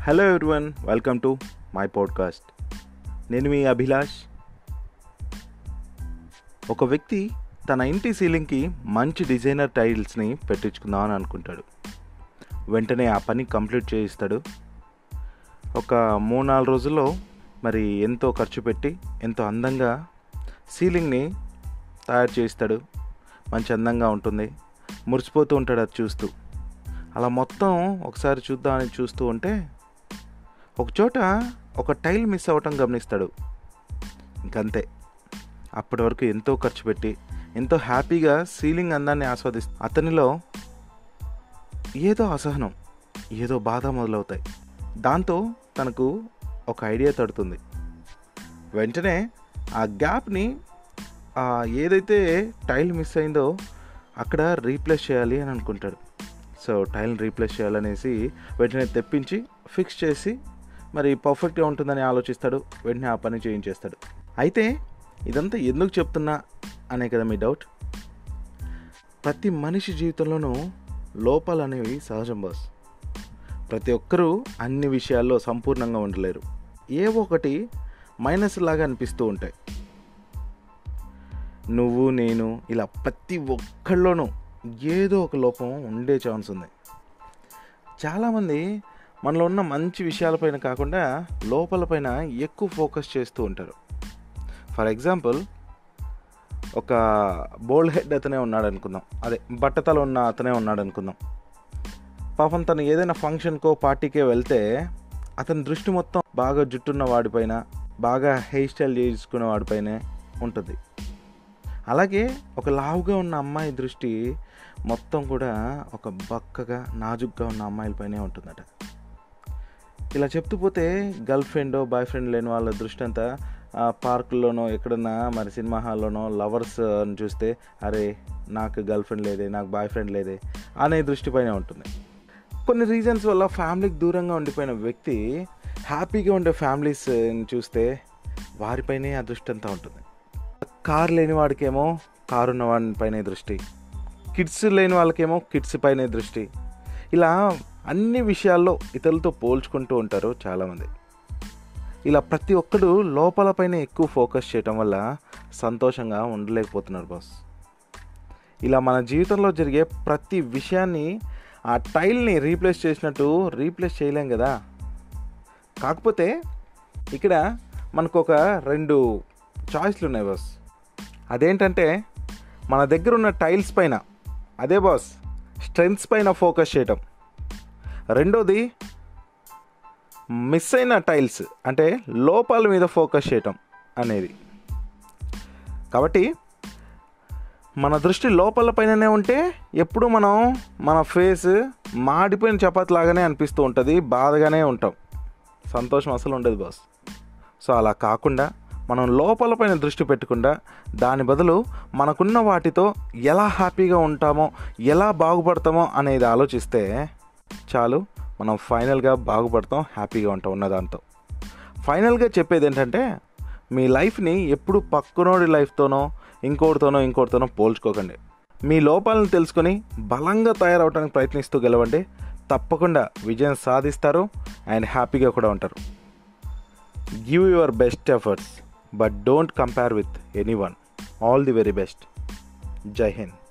hello everyone welcome to my podcast నేను మీ అభిలాష్ ఒక వ్యక్తి తన ఇంటి సీలింగ్కి మంచి డిజైనర్ టైల్స్ని పెట్టించుకుందామని అనుకుంటాడు వెంటనే ఆ పని కంప్లీట్ చేయిస్తాడు ఒక మూడు నాలుగు రోజుల్లో మరి ఎంతో ఖర్చు పెట్టి ఎంతో అందంగా సీలింగ్ని తయారు చేయిస్తాడు మంచి అందంగా ఉంటుంది మురిసిపోతూ ఉంటాడు అది చూస్తూ అలా మొత్తం ఒకసారి చూద్దామని చూస్తూ ఉంటే ఒక చోట ఒక టైల్ మిస్ అవ్వటం గమనిస్తాడు ఇంకంతే అప్పటి వరకు ఎంతో ఖర్చు పెట్టి ఎంతో హ్యాపీగా సీలింగ్ అందాన్ని ఆస్వాదిస్తూ అతనిలో ఏదో అసహనం ఏదో బాధ మొదలవుతాయి దాంతో తనకు ఒక ఐడియా తడుతుంది వెంటనే ఆ గ్యాప్ని ఆ ఏదైతే టైల్ మిస్ అయిందో అక్కడ రీప్లేస్ చేయాలి అని అనుకుంటాడు సో టైల్ని రీప్లేస్ చేయాలనేసి వెంటనే తెప్పించి ఫిక్స్ చేసి మరి పర్ఫెక్ట్గా ఉంటుందని ఆలోచిస్తాడు వెంటనే ఆ పని చేయించేస్తాడు అయితే ఇదంతా ఎందుకు చెప్తున్నా అనే కదా మీ డౌట్ ప్రతి మనిషి జీవితంలోనూ లోపాలు అనేవి సహజం బాస్ ప్రతి ఒక్కరూ అన్ని విషయాల్లో సంపూర్ణంగా ఉండలేరు ఏ ఒకటి మైనస్ లాగా అనిపిస్తూ ఉంటాయి నువ్వు నేను ఇలా ప్రతి ఒక్కళ్ళలోనూ ఏదో ఒక లోపం ఉండే ఛాన్స్ ఉంది చాలామంది మనలో ఉన్న మంచి విషయాలపైన కాకుండా లోపలపైన ఎక్కువ ఫోకస్ చేస్తూ ఉంటారు ఫర్ ఎగ్జాంపుల్ ఒక బోల్డ్ హెడ్ అతనే ఉన్నాడు అనుకుందాం అదే బట్టతల ఉన్న అతనే ఉన్నాడు అనుకుందాం పాపం తను ఏదైనా ఫంక్షన్కో పార్టీకే వెళ్తే అతని దృష్టి మొత్తం బాగా జుట్టున్న వాడిపైన బాగా హెయిర్ స్టైల్ చేసుకున్న వాడిపైనే ఉంటుంది అలాగే ఒక లావుగా ఉన్న అమ్మాయి దృష్టి మొత్తం కూడా ఒక బక్కగా నాజుగ్గా ఉన్న అమ్మాయిలపైనే ఉంటుందట ఇలా చెప్తూ పోతే గర్ల్ ఫ్రెండ్ బాయ్ ఫ్రెండ్ లేని వాళ్ళ దృష్టి అంతా పార్కుల్లోనో ఎక్కడన్నా మరి సినిమా హాల్లోనో లవర్స్ అని చూస్తే అరే నాకు గర్ల్ ఫ్రెండ్ లేదే నాకు బాయ్ ఫ్రెండ్ లేదే అనే దృష్టిపైనే ఉంటుంది కొన్ని రీజన్స్ వల్ల ఫ్యామిలీకి దూరంగా ఉండిపోయిన వ్యక్తి హ్యాపీగా ఉండే ఫ్యామిలీస్ చూస్తే వారిపైనే ఆ దృష్టి అంతా ఉంటుంది కార్ లేని వాడికేమో కారు ఉన్న వాడి పైన దృష్టి కిడ్స్ లేని వాళ్ళకేమో కిడ్స్ పైన దృష్టి ఇలా అన్ని విషయాల్లో ఇతరులతో పోల్చుకుంటూ ఉంటారు చాలామంది ఇలా ప్రతి ఒక్కడు లోపలపైన ఎక్కువ ఫోకస్ చేయటం వల్ల సంతోషంగా ఉండలేకపోతున్నారు బాస్ ఇలా మన జీవితంలో జరిగే ప్రతి విషయాన్ని ఆ టైల్ని రీప్లేస్ చేసినట్టు రీప్లేస్ చేయలేం కదా కాకపోతే ఇక్కడ మనకు ఒక రెండు చాయిస్లు ఉన్నాయి బాస్ అదేంటంటే మన దగ్గర ఉన్న టైల్స్ పైన అదే బాస్ స్ట్రెంగ్స్ పైన ఫోకస్ చేయటం రెండోది మిస్ అయిన టైల్స్ అంటే లోపాల మీద ఫోకస్ చేయటం అనేది కాబట్టి మన దృష్టి లోపల పైననే ఉంటే ఎప్పుడు మనం మన ఫేస్ మాడిపోయిన చపాతి లాగానే అనిపిస్తూ ఉంటుంది బాధగానే ఉంటాం సంతోషం అసలు ఉండదు బాస్ సో అలా కాకుండా మనం లోపల పైన దృష్టి పెట్టకుండా దాని బదులు మనకున్న వాటితో ఎలా హ్యాపీగా ఉంటామో ఎలా బాగుపడతామో అనేది ఆలోచిస్తే చాలు మనం ఫైనల్గా బాగుపడతాం హ్యాపీగా ఉంటాం ఉన్న దాంతో ఫైనల్గా చెప్పేది ఏంటంటే మీ లైఫ్ని ఎప్పుడు పక్కనోడి లైఫ్తోనో ఇంకోటితోనో ఇంకోటితోనో పోల్చుకోకండి మీ లోపాలను తెలుసుకొని బలంగా తయారవడానికి ప్రయత్నిస్తూ గెలవండి తప్పకుండా విజయం సాధిస్తారు అండ్ హ్యాపీగా కూడా ఉంటారు give your best efforts but don't compare with anyone all the very best Jai Hind